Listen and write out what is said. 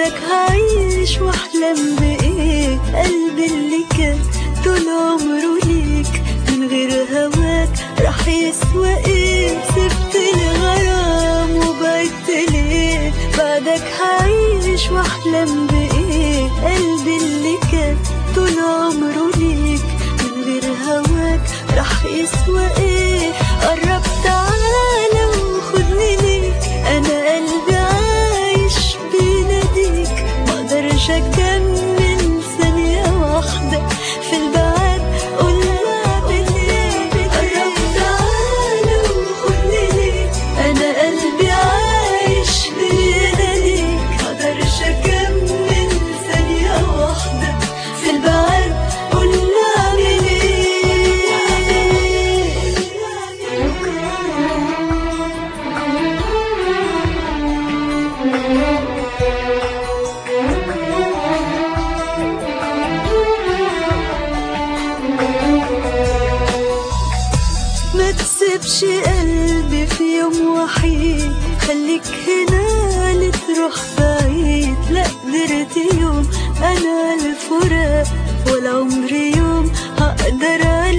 بعدك هعيش واحلم بايه قلبي اللي كان طول عمره ليك من غير هواك راح يسوى ايه سبت لي غرام وبعدت ليه بعدك هعيش واحلم بايه قلبي اللي كان طول عمره ليك من غير هواك راح يسوى ايه قرب تعالى وخدني ليك انا قلبي عايش بيناديك مقدرش اكمل ثانية واحدة في البعاد قول اعمل ايه قرب تعالى وخدني ليك انا قلبي عايش بيناديك مقدرش اكمل ثانية واحدة في البعاد قول اعمل ما تسيبش قلبي في يوم وحيد خليك هنا لتروح بعيد لا قدرت يوم انا الفراق ولا عمري يوم هقدر عليك